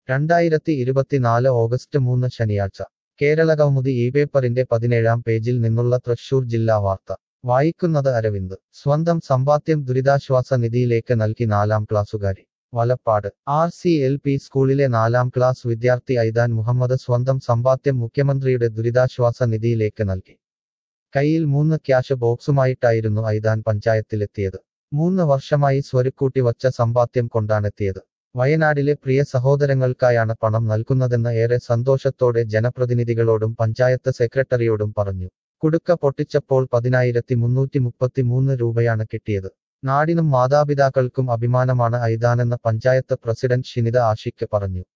രണ്ടായിരത്തി ഇരുപത്തിനാല് ഓഗസ്റ്റ് മൂന്ന് ശനിയാഴ്ച കേരള കൗമുദി ഈ പേപ്പറിന്റെ പതിനേഴാം പേജിൽ നിന്നുള്ള തൃശൂർ ജില്ലാ വാർത്ത വായിക്കുന്നത് അരവിന്ദ് സ്വന്തം സമ്പാദ്യം ദുരിതാശ്വാസ നിധിയിലേക്ക് നൽകി നാലാം ക്ലാസ്സുകാരി Valappad R C L P സ്കൂളിലെ നാലാം ക്ലാസ് വിദ്യാർത്ഥി ഐദാൻ മുഹമ്മദ് സ്വന്തം സമ്പാദ്യം മുഖ്യമന്ത്രിയുടെ ദുരിതാശ്വാസ നിധിയിലേക്ക് നൽകി കയ്യിൽ മൂന്ന് ക്യാഷ് ബോക്സുമായിട്ടായിരുന്നു ഐദാൻ പഞ്ചായത്തിലെത്തിയത് മൂന്ന് വർഷമായി സ്വരുക്കൂട്ടി വച്ച സമ്പാദ്യം കൊണ്ടാണെത്തിയത് വയനാടിലെ പ്രിയ സഹോദരങ്ങൾക്കായാണ് പണം നൽകുന്നതെന്ന് ഏറെ സന്തോഷത്തോടെ ജനപ്രതിനിധികളോടും പഞ്ചായത്ത് സെക്രട്ടറിയോടും പറഞ്ഞു കുടുക്ക പൊട്ടിച്ചപ്പോൾ പതിനായിരത്തി മുന്നൂറ്റി മുപ്പത്തിമൂന്ന് രൂപയാണ് കിട്ടിയത് നാടിനും മാതാപിതാക്കൾക്കും അഭിമാനമാണ് ഐദാനെന്ന് പഞ്ചായത്ത് പ്രസിഡന്റ് ഷിനിത ആഷിക്ക് പറഞ്ഞു